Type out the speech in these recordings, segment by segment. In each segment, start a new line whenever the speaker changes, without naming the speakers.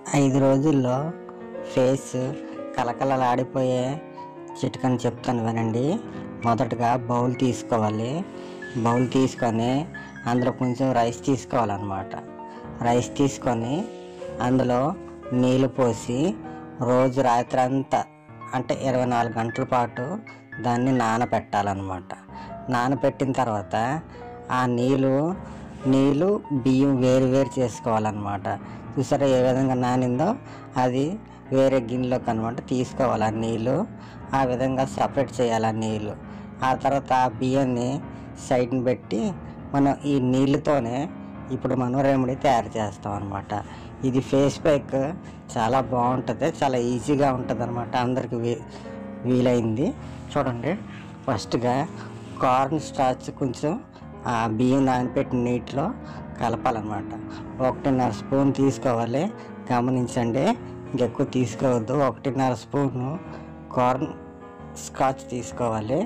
ఐదు రోజుల్లో ఫేస్ కలకలలాడిపోయే చిట్కని చెప్తాను వినండి మొదటగా బౌల్ తీసుకోవాలి బౌల్ తీసుకొని అందులో కొంచెం రైస్ తీసుకోవాలన్నమాట రైస్ తీసుకొని అందులో నీళ్ళు పోసి రోజు రాత్రి అంతా అంటే ఇరవై నాలుగు గంటల పాటు దాన్ని నానబెట్టాలన్నమాట నానబెట్టిన తర్వాత ఆ నీళ్ళు నీళ్ళు బియ్యం వేరు వేరు చేసుకోవాలన్నమాట చూసారా ఏ విధంగా నానిందో అది వేరే గిన్నెలోకి అనమాట తీసుకోవాలి ఆ నీళ్ళు ఆ విధంగా సపరేట్ చేయాలి ఆ నీళ్ళు ఆ తర్వాత ఆ బియ్యాన్ని సైడ్ని పెట్టి మనం ఈ నీళ్ళతోనే ఇప్పుడు మనం రెమెడీ తయారు చేస్తాం అనమాట ఇది ఫేస్ ప్యాక్ చాలా బాగుంటుంది చాలా ఈజీగా ఉంటుంది అనమాట అందరికి వీ వీలైంది చూడండి ఫస్ట్గా కార్న్ స్టార్చ్ కొంచెం ఆ బియ్యం నానబెట్టిన నీటిలో కలపాలన్నమాట ఒకటిన్నర స్పూన్ తీసుకోవాలి గమనించండి ఇంకెక్కువ తీసుకోవద్దు ఒకటిన్నర స్పూను కార్న్ స్కాచ్ తీసుకోవాలి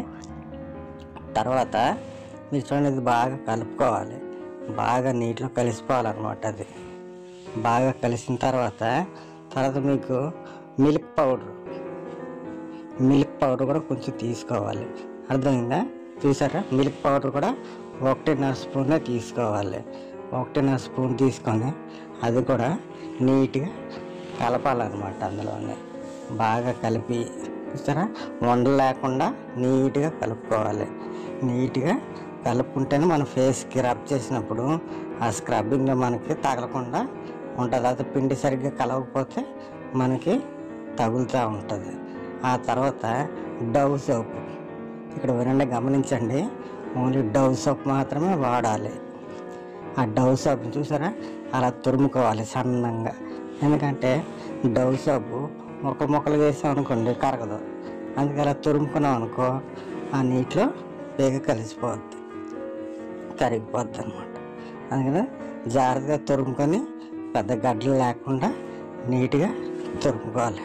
తర్వాత మీరు చూడండి ఇది బాగా కలుపుకోవాలి బాగా నీటిలో కలిసిపోవాలన్నమాట అది బాగా కలిసిన తర్వాత తర్వాత మీకు మిల్క్ పౌడర్ మిల్క్ పౌడర్ కూడా కొంచెం తీసుకోవాలి అర్థమైందా చూసారా మిల్క్ పౌడర్ కూడా ఒకటిన్నర స్పూనే తీసుకోవాలి ఒకటిన్నర స్పూన్ తీసుకొని అది కూడా నీట్గా కలపాలన్నమాట అందులోనే బాగా కలిపి చూసారా వండలు లేకుండా నీట్గా కలుపుకోవాలి నీట్గా కలుపుకుంటేనే మన ఫేస్కి రబ్ చేసినప్పుడు ఆ స్క్రబ్బింగ్ మనకి తగలకుండా ఉంటుంది అది పిండి సరిగ్గా కలవకపోతే మనకి తగులుతూ ఉంటుంది ఆ తర్వాత డవ్ సోప్ ఇక్కడ వినండి గమనించండి ఓన్లీ డవ్ సోప్ మాత్రమే వాడాలి ఆ డవ్ సోప్ చూసారా అలా తురుముకోవాలి సన్నంగా ఎందుకంటే డవ్ సోపు మొక్కలు మొక్కలు వేసాం అనుకోండి కరగదు అందుకే అలా తురుముకున్నాం అనుకో ఆ నీటిలో వేగ కలిసిపోద్ది కరిగిపోద్ది అనమాట అందుకని జాగ్రత్తగా తురుముకొని పెద్ద గడ్డలు లేకుండా నీట్గా తురుముకోవాలి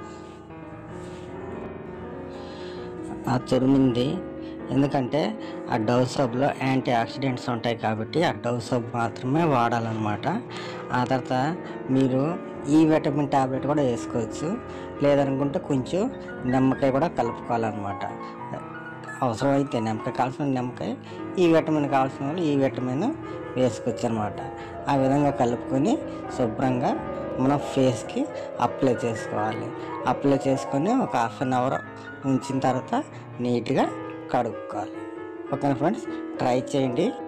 ఆ తురిమింది ఎందుకంటే ఆ డవ్ సోప్లో యాంటీ ఆక్సిడెంట్స్ ఉంటాయి కాబట్టి ఆ డవ్ సోప్ మాత్రమే వాడాలన్నమాట ఆ తర్వాత మీరు ఈ విటమిన్ టాబ్లెట్ కూడా వేసుకోవచ్చు లేదనుకుంటే కొంచెం నిమ్మకాయ కూడా కలుపుకోవాలన్నమాట అవసరమైతే నిమ్మకాయ కావాల్సిన నిమ్మకాయ ఈ విటమిన్ కావాల్సిన వాళ్ళు ఈ విటమిన్ వేసుకోవచ్చు అనమాట ఆ విధంగా కలుపుకొని శుభ్రంగా మనం ఫేస్కి అప్లై చేసుకోవాలి అప్లై చేసుకొని ఒక హాఫ్ అన్ అవర్ ఉంచిన తర్వాత నీట్గా కడుక్కోవాలి ఓకేనా ఫ్రెండ్స్ ట్రై చేయండి